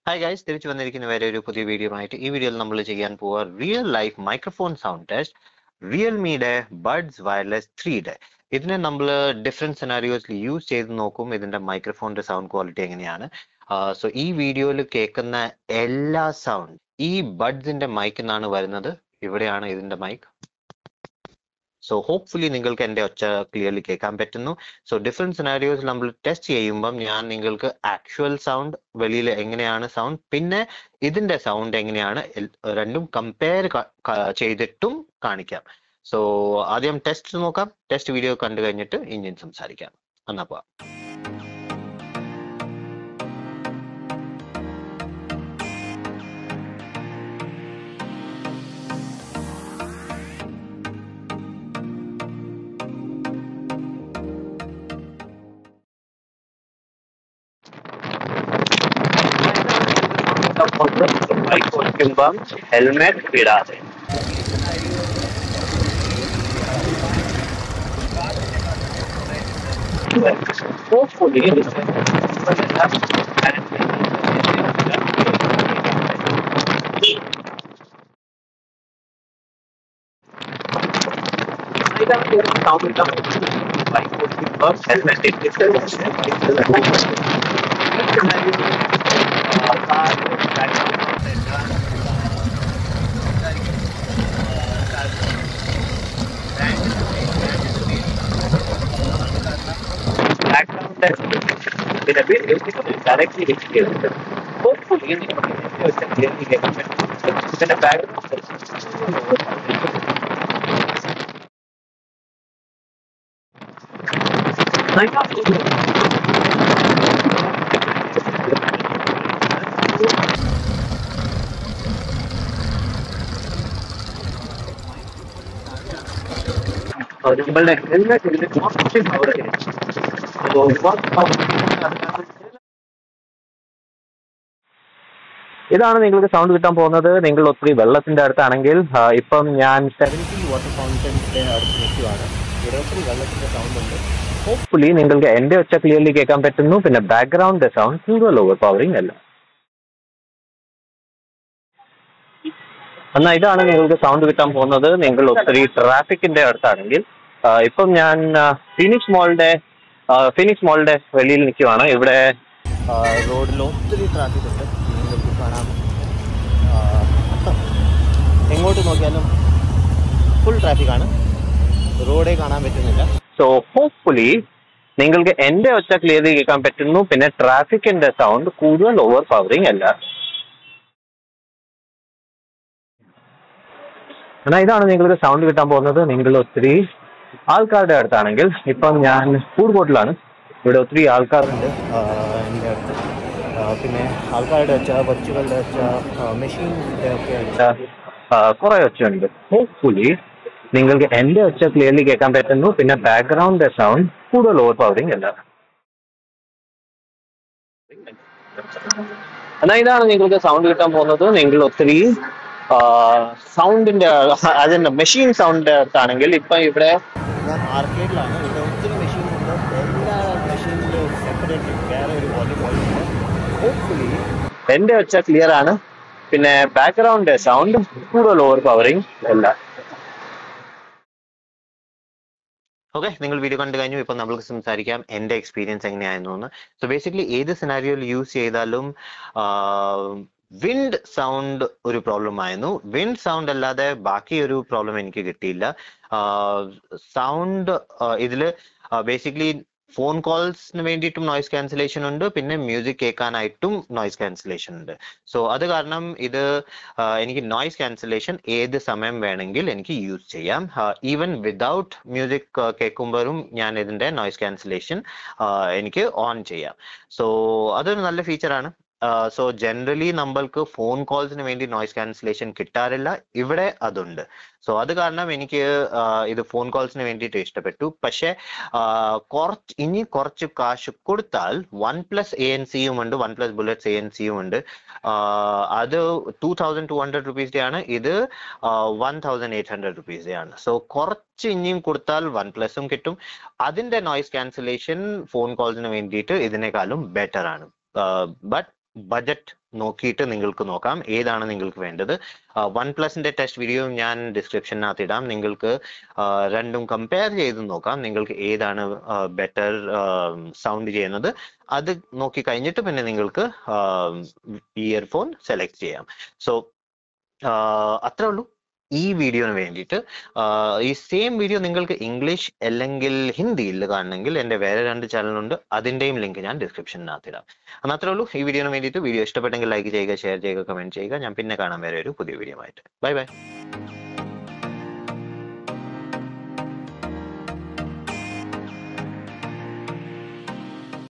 Hi guys തിരിച്ചു വന്നിരിക്കുന്ന വേറെ ഒരു പുതിയ വീഡിയോ ആയിട്ട് ഈ വീഡിയോയിൽ നമ്മൾ ചെയ്യാൻ പോവുക real life microphone sound test റിയൽമിയുടെ ബഡ്സ് വയർലെസ് ത്രീയുടെ ഇതിനെ നമ്മൾ ഡിഫറെന്റ് സിനാരിയോസിൽ യൂസ് ചെയ്ത് നോക്കും ഇതിന്റെ മൈക്രോഫോണിന്റെ സൗണ്ട് ക്വാളിറ്റി എങ്ങനെയാണ് സോ ഈ വീഡിയോയിൽ കേൾക്കുന്ന എല്ലാ സൗണ്ട് ഈ ബഡ്സിന്റെ മൈക്കിൽ നിന്നാണ് വരുന്നത് ഇവിടെയാണ് ഇതിന്റെ മൈക്ക് സോ ഹോപ്പ്ഫുള്ളി നിങ്ങൾക്ക് എൻ്റെ ഒച്ച ക്ലിയർലി കേൾക്കാൻ പറ്റുന്നു സോ ഡിഫറെന്റ് സിനാരിയോസ് നമ്മൾ ടെസ്റ്റ് ചെയ്യുമ്പം ഞാൻ നിങ്ങൾക്ക് ആക്ച്വൽ സൗണ്ട് വെളിയിൽ എങ്ങനെയാണ് സൗണ്ട് പിന്നെ ഇതിന്റെ സൗണ്ട് എങ്ങനെയാണ് എൽ- രണ്ടും കമ്പയർ ചെയ്തിട്ടും കാണിക്കാം സോ ആദ്യം ടെസ്റ്റ് നോക്കാം ടെസ്റ്റ് വീഡിയോ കണ്ടു കഴിഞ്ഞിട്ട് ഇനിയും സംസാരിക്കാം എന്നാ പോവാം ബൈക്ക് ഓടിക്കുമ്പം ഹെൽമെറ്റ് ഇടാതെ Hopefully, background test in a bit directly hit Hopefully, in the clearly get in a background test. I got നമ്മളുടെ ഹെൽമെറ്റ് ഇതിന്റെ കുറച്ച് കവർ ഇതാണ് നിങ്ങൾക്ക് സൗണ്ട് കിട്ടാൻ പോകുന്നത് നിങ്ങൾ ഒത്തിരി വെള്ളത്തിന്റെ അടുത്താണെങ്കിൽ ആ, ഇപ്പം ഞാൻ സെവൻറ്റി വാട്ടർ ഫൗണ്ടൻസിന്റെ അടുത്ത് നിൽക്കുവാണ് ഇവിടെ ഒത്തിരി വെള്ളത്തിന്റെ സൗണ്ട് ഉണ്ട് ഹോപ്പ്ഫുള്ളി നിങ്ങൾക്ക് എന്റെ ഒച്ച ക്ലിയർലി കേൾക്കാൻ പറ്റുന്നു പിന്നെ ബാക്ക്ഗ്രൗണ്ട് സൗണ്ട് കൂടുതൽ ഓവർ പവറിംഗ് അല്ല എന്നാൽ ഇതാണ് നിങ്ങൾക്ക് സൗണ്ട് കിട്ടാൻ പോകുന്നത് നിങ്ങൾ ഒത്തിരി ട്രാഫിക്കിന്റെ അടുത്താണെങ്കിൽ ആ, ഇപ്പം ഞാൻ ആ, ഫിനിക്സ് മോളിന്റെ ആ, ഫിനിക്സ് മോളിന്റെ വെളിയിൽ നിൽക്കുവാണ് ഇവിടെ ആ, റോഡിൽ ഒത്തിരി ട്രാഫിക് ഉണ്ട് നിങ്ങൾക്ക് കാണാം ആ, എങ്ങോട്ട് നോക്കിയാലും ഫുൾ ട്രാഫിക്കാണ് റോഡേ കാണാൻ പറ്റുന്നില്ല സോ ഹോപ്പ്ഫുള്ളി നിങ്ങൾക്ക് എന്റെ ഒച്ച ക്ലിയർലി കേൾക്കാൻ പറ്റുന്നു പിന്നെ ട്രാഫിക്കിന്റെ സൗണ്ട് കൂടുതൽ ഓവർ പവറിംഗ് അല്ല എന്നാൽ ഇതാണ് നിങ്ങൾക്ക് സൗണ്ട് കിട്ടാൻ പോകുന്നത് നിങ്ങൾ ഒത്തിരി ആൾക്കാരുടെ അടുത്താണെങ്കിൽ ഇപ്പം ഞാൻ ഫുഡ് കോർട്ടിലാണ് ഇവിടെ ഒത്തിരി ആൾക്കാരുണ്ട് ആ, എൻ്റെ അടുത്ത് ആ, പിന്നെ ആൾക്കാരുടെ ഒച്ച ബച്ചുകളുടെ ഒച്ച മെഷീൻസിൻ്റെ ഒക്കെ ഒച്ച ആ, കുറേ ഒച്ചയുണ്ട് ഹോപ്പ്ഫുള്ളി നിങ്ങൾക്ക് എൻ്റെ ഒച്ച ക്ലിയർലി കേൾക്കാൻ പറ്റുന്നു പിന്നെ ബാക്ക്ഗ്രൗണ്ട് സൗണ്ട് കൂടുതൽ ഓവർ പവറിംഗ് അല്ല എന്നാൽ ഇതാണ് നിങ്ങൾക്ക് സൗണ്ട് കിട്ടാൻ പോകുന്നത് നിങ്ങൾ ഒത്തിരി സൗണ്ടിന്റെ അതിന്റെ മെഷീൻ സൗണ്ട് അടുത്താണെങ്കിൽ ഇപ്പൊ ഇവിടെ ഞാൻ ആർക്കേഡിലാണ് ഇവിടെ ഒത്തിരി മെഷീൻ ഉണ്ട് എല്ലാ മെഷീനിലും സെപ്പറേറ്റ് വേറെ ഒരു വോളിയം ഹോപ്പ്ഫുള്ളി എന്റെ ഒച്ച ക്ലിയർ ആണ് പിന്നെ ബാക്ക്ഗ്രൗണ്ട് സൗണ്ട് കൂടുതൽ ഓവർ പവറിംഗ് അല്ല ഓക്കെ നിങ്ങൾ വീഡിയോ കണ്ടു കഴിഞ്ഞു ഇപ്പൊ നമ്മൾക്ക് സംസാരിക്കാം എന്റെ എക്സ്പീരിയൻസ് എങ്ങനെയായിരുന്നു എന്ന് സോ ബേസിക്കലി ഏത് സിനാരിയോയിൽ യൂസ് ചെയ്താലും വിൻഡ് സൗണ്ട് ഒരു പ്രോബ്ലം ആയിരുന്നു വിൻഡ് സൗണ്ട് അല്ലാതെ ബാക്കി ഒരു പ്രോബ്ലം എനിക്ക് കിട്ടിയില്ല സൗണ്ട് ഇതില് ബേസിക്കലി ഫോൺ കോൾസിന് വേണ്ടിയിട്ടും നോയിസ് ക്യാൻസലേഷൻ ഉണ്ട് പിന്നെ മ്യൂസിക് കേൾക്കാനായിട്ടും നോയിസ് ക്യാൻസലേഷൻ ഉണ്ട് സോ അത് കാരണം ഇത് ആ, എനിക്ക് നോയിസ് ക്യാൻസലേഷൻ ഏത് സമയം വേണമെങ്കിൽ എനിക്ക് യൂസ് ചെയ്യാം ഈവൻ വിതൗട്ട് മ്യൂസിക് കേൾക്കുമ്പോഴും ഞാൻ ഇതിന്റെ നോയിസ് ക്യാൻസലേഷൻ എനിക്ക് ഓൺ ചെയ്യാം സോ അതൊരു നല്ല ഫീച്ചറാണ് സോ ജനറലി നമ്മൾക്ക് ഫോൺ കോൾസിന് വേണ്ടി നോയിസ് ക്യാൻസലേഷൻ കിട്ടാറില്ല ഇവിടെ അതുണ്ട് സോ അത് കാരണം എനിക്ക് ആ, ഇത് ഫോൺ കോൾസിന് വേണ്ടിയിട്ട് ഇഷ്ടപ്പെട്ടു പക്ഷെ ആ, കുറച്ച് ഇനി കുറച്ച് കാശ് കൊടുത്താൽ വൺ പ്ലസ് എ എൻ സിയും ഉണ്ട് OnePlus Bullets A N സിയും ഉണ്ട് ആ, അത് ടൂ തൗസൻഡ് ടു ഹൺഡ്രഡ് റുപ്പീസിന്റെ ആണ് ഇത് വൺ തൗസൻഡ് എയ്റ്റ് ഹൺഡ്രഡ് റുപ്പീസിന്റെ ആണ് സോ കുറച്ച് ഇനിയും കൊടുത്താൽ വൺ പ്ലസും കിട്ടും അതിന്റെ നോയിസ് ക്യാൻസലേഷൻ ഫോൺ കോൾസിന് വേണ്ടിയിട്ട് ഇതിനേക്കാളും ബെറ്റർ ആണ് ബട്ട് ബഡ്ജറ്റ് നോക്കിയിട്ട് നിങ്ങൾക്ക് നോക്കാം ഏതാണ് നിങ്ങൾക്ക് വേണ്ടത് വൺ പ്ലസിന്റെ ടെസ്റ്റ് വീഡിയോ ഞാൻ ഡിസ്ക്രിപ്ഷനകത്ത് ഇടാം നിങ്ങൾക്ക് ആ, രണ്ടും കമ്പയർ ചെയ്ത് നോക്കാം നിങ്ങൾക്ക് ഏതാണ് ബെറ്റർ സൗണ്ട് ചെയ്യുന്നത് അത് നോക്കി കഴിഞ്ഞിട്ട് പിന്നെ നിങ്ങൾക്ക് ഇയർഫോൺ സെലക്ട് ചെയ്യാം സോ അത്രേ ഉള്ളൂ ഈ വീഡിയോന് വേണ്ടിയിട്ട് ആഹ് ഈ സെയിം വീഡിയോ നിങ്ങൾക്ക് ഇംഗ്ലീഷ് അല്ലെങ്കിൽ ഹിന്ദിയിൽ കാണണമെങ്കിൽ എൻ്റെ വേറെ രണ്ട് ചാനലുണ്ട് അതിൻ്റെയും ലിങ്ക് ഞാൻ ഡിസ്ക്രിപ്ഷനകത്ത് ഇടാം എന്നാൽ അത്രേ ഉള്ളൂ ഈ വീഡിയോന് വേണ്ടിയിട്ട് വീഡിയോ ഇഷ്ടപ്പെട്ടെങ്കിൽ ലൈക്ക് ചെയ്യുക ഷെയർ ചെയ്യുക കമൻറ്റ് ചെയ്യുക ഞാൻ പിന്നെ കാണാൻ വേറെ ഒരു പുതിയ വീഡിയോ ആയിട്ട് ബൈ ബൈ